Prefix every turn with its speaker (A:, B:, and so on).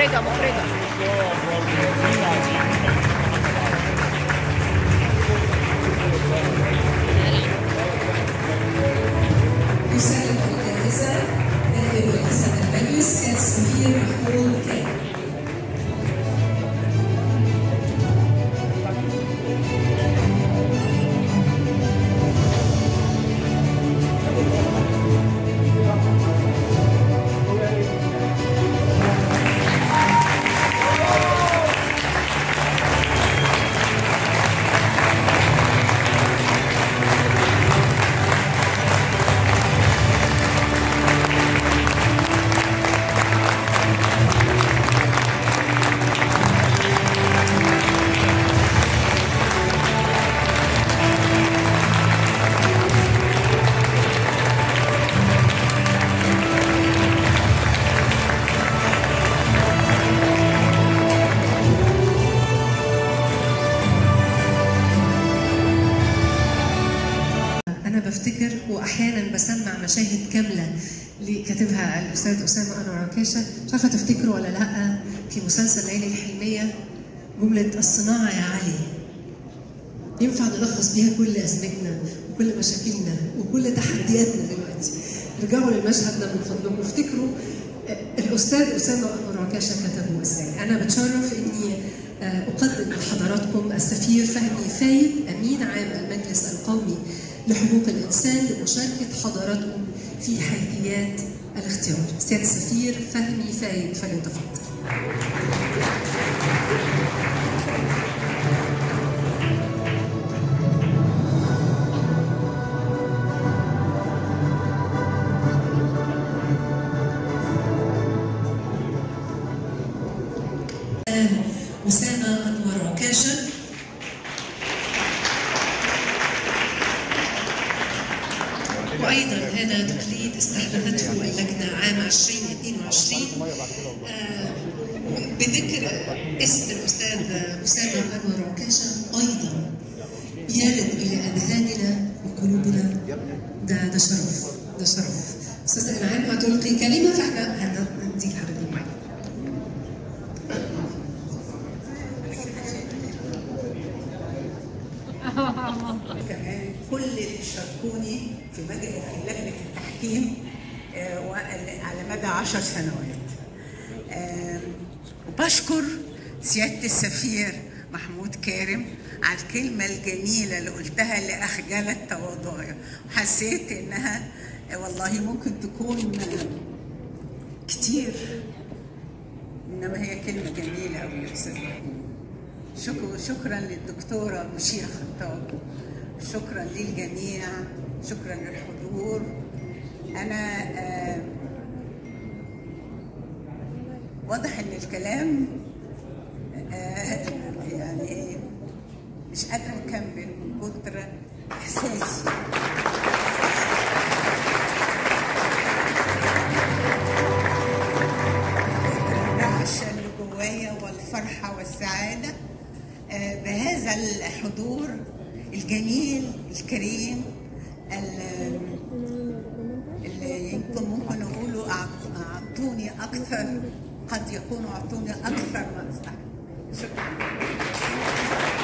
A: مخرجة مخرجة
B: يسلم الجائزة نائب رئيس المجلس سيادة السفير محمود كامل أنا بفتكر وأحيانا بسمع مشاهد كاملة اللي كاتبها الأستاذ أسامة أنور عكاشة مش عارفة تفتكروا ولا لأ في مسلسل ليالي الحلمية جملة الصناعة يا علي ينفع نلخص بيها كل أزمتنا وكل مشاكلنا وكل تحدياتنا دلوقتي ارجعوا للمشهد ده من فضلكم وافتكروا آه، الأستاذ أسامة أنور عكاشة كتبه إزاي أنا بتشرف إني آه، أقدم لحضراتكم السفير فهمي فايد أمين عام المجلس القومي لحقوق الإنسان لمشاركة حضراتكم في حيثيات الاختيار سيادة السفير فهمي فايد فليتفضل أسامة أنور عكاشة وأيضا هذا تقليد استحدثته اللجنة عام 2022 آه، بذكر اسم الأستاذ أسامة أنور عكاشة أيضا يرد إلى أذهاننا وقلوبنا ده ده شرف ده شرف أستاذ إنعام هتلقي كلمة فإحنا هنديك حضرتك المايك
C: كمان كل اللي شاركوني في مجال في لجنه التحكيم آه، وعلى- على مدى عشر سنوات آم، وبشكر سياده السفير محمود كارم على الكلمه الجميله اللي قلتها اللي اخجلت تواضعي وحسيت انها آه، والله ممكن تكون آه، كتير انما هي كلمه جميله قوي يا استاذ محمود شكرا شكرا للدكتورة مشيرة خطاب شكرا للجميع شكرا للحضور أنا آه، واضح إن الكلام آه، يعني إيه مش قادرة أكمل من كتر إحساسي الرعشة اللي جوايا والفرحة والسعادة آه، بهذا الحضور الجميل الكريم ال- اللي يمكن ممكن أقوله أعط- أعطوني أكثر قد يكونوا أعطوني أكثر ما أستحق شكرا